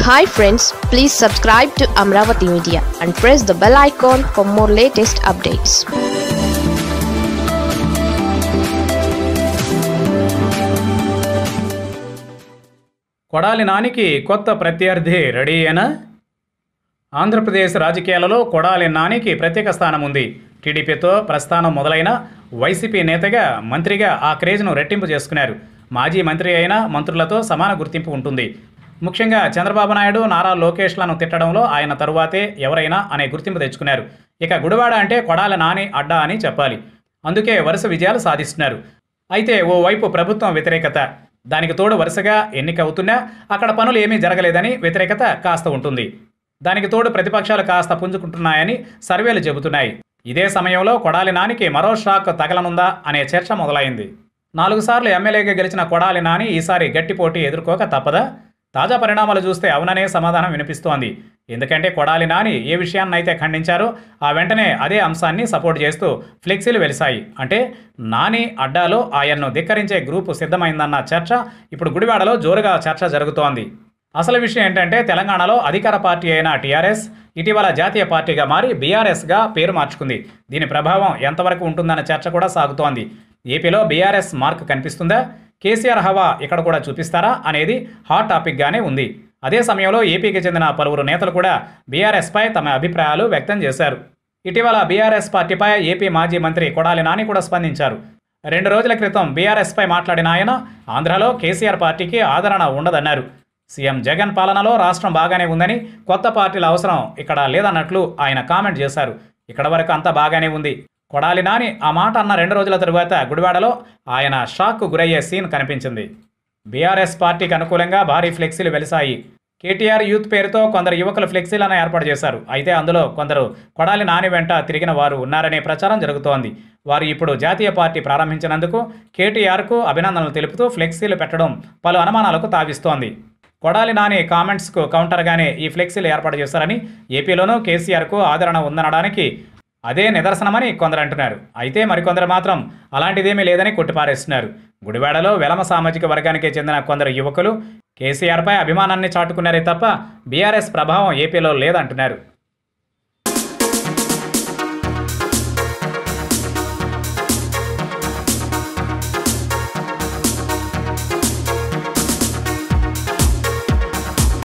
hi friends please subscribe to Amaravati media and press the bell icon for more latest updates Kodali నానికి కొత్త ప్రత్యర్థి ready అయినా ఆంధ్రప్రదేశ్ రాజకీయాలలో కొడాలి నానికి ప్రత్యేక స్థానం ఉంది టీడీపీతో ప్రస్థానం మొదలైన వైసీపీ నేతగా మంత్రిగా ఆ క్రేజ్ను రెట్టింపు చేసుకున్నారు మాజీ మంత్రి అయిన మంత్రులతో సమాన గుర్తింపు ఉంటుంది ముఖ్యంగా చంద్రబాబు నాయుడు నారా లోకేష్లను తిట్టడంలో ఆయన తరువాతే ఎవరైనా అనే గుర్తింపు తెచ్చుకున్నారు ఇక గుడివాడ అంటే కొడాలి నాని అడ్డా అని చెప్పాలి అందుకే వరుస విజయాలు సాధిస్తున్నారు అయితే ఓవైపు ప్రభుత్వం వ్యతిరేకత దానికి తోడు వరుసగా ఎన్నిక అవుతున్నా అక్కడ పనులు ఏమీ జరగలేదని వ్యతిరేకత కాస్త ఉంటుంది దానికి తోడు ప్రతిపక్షాలు కాస్త పుంజుకుంటున్నాయని సర్వేలు చెబుతున్నాయి ఇదే సమయంలో కొడాలి నానికి మరో షాక్ తగలనుందా అనే చర్చ మొదలైంది నాలుగు సార్లు ఎమ్మెల్యేగా గెలిచిన కొడాలి నాని ఈసారి గట్టి పోటీ ఎదుర్కోక తప్పదా తాజా పరిణామాలు చూస్తే అవుననే సమాధానం వినిపిస్తోంది ఎందుకంటే కొడాలి నాని ఏ విషయాన్నైతే ఖండించారో ఆ వెంటనే అదే అంశాన్ని సపోర్ట్ చేస్తూ ఫ్లెక్సీలు వెలిశాయి అంటే నాని అడ్డాలో ఆయన్ను ధిక్కరించే గ్రూపు సిద్ధమైందన్న చర్చ ఇప్పుడు గుడివాడలో జోరుగా చర్చ జరుగుతోంది అసలు విషయం ఏంటంటే తెలంగాణలో అధికార పార్టీ అయిన టీఆర్ఎస్ ఇటీవల జాతీయ పార్టీగా మారి బీఆర్ఎస్గా పేరు మార్చుకుంది దీని ప్రభావం ఎంతవరకు ఉంటుందన్న చర్చ కూడా సాగుతోంది ఏపీలో బీఆర్ఎస్ మార్క్ కనిపిస్తుందా కేసీఆర్ హవా ఇక్కడ కూడా చూపిస్తారా అనేది హాట్ టాపిక్గానే ఉంది అదే సమయంలో ఏపీకి చెందిన పలువురు నేతలు కూడా బీఆర్ఎస్పై తమ అభిప్రాయాలు వ్యక్తం చేశారు ఇటీవల బీఆర్ఎస్ పార్టీపై ఏపీ మాజీ మంత్రి కొడాలి నాని కూడా స్పందించారు రెండు రోజుల క్రితం బీఆర్ఎస్పై మాట్లాడిన ఆయన ఆంధ్రాలో కేసీఆర్ పార్టీకి ఆదరణ ఉండదన్నారు సీఎం జగన్ పాలనలో రాష్ట్రం బాగానే ఉందని కొత్త పార్టీల అవసరం ఇక్కడ లేదన్నట్లు ఆయన కామెంట్ చేశారు ఇక్కడ వరకు అంతా బాగానే ఉంది కొడాలి నాని ఆ మాట అన్న రెండు రోజుల తరువాత గుడివాడలో ఆయన షాక్కు గురయ్యే సీన్ కనిపించింది బీఆర్ఎస్ పార్టీకి అనుకూలంగా భారీ ఫ్లెక్సీలు వెలిశాయి కేటీఆర్ యూత్ పేరుతో కొందరు యువకులు ఫ్లెక్సీలను ఏర్పాటు చేశారు అయితే అందులో కొందరు కొడాలి నాని వెంట తిరిగిన వారు ఉన్నారనే ప్రచారం జరుగుతోంది వారు ఇప్పుడు జాతీయ పార్టీ ప్రారంభించినందుకు కేటీఆర్కు అభినందనలు తెలుపుతూ ఫ్లెక్సీలు పెట్టడం పలు అనుమానాలకు తావిస్తోంది కొడాలి నాని కామెంట్స్కు కౌంటర్గానే ఈ ఫ్లెక్సీలు ఏర్పాటు చేశారని ఏపీలోనూ కేసీఆర్కు ఆదరణ ఉందనడానికి అదే నిదర్శనమని కొందరు అంటున్నారు అయితే మరికొందరు మాత్రం అలాంటిదేమీ లేదని కొట్టిపారేస్తున్నారు గుడివాడలో వెలమ సామాజిక వర్గానికి చెందిన కొందరు యువకులు కేసీఆర్పై అభిమానాన్ని చాటుకున్నారే తప్ప బీఆర్ఎస్ ప్రభావం ఏపీలో లేదంటున్నారు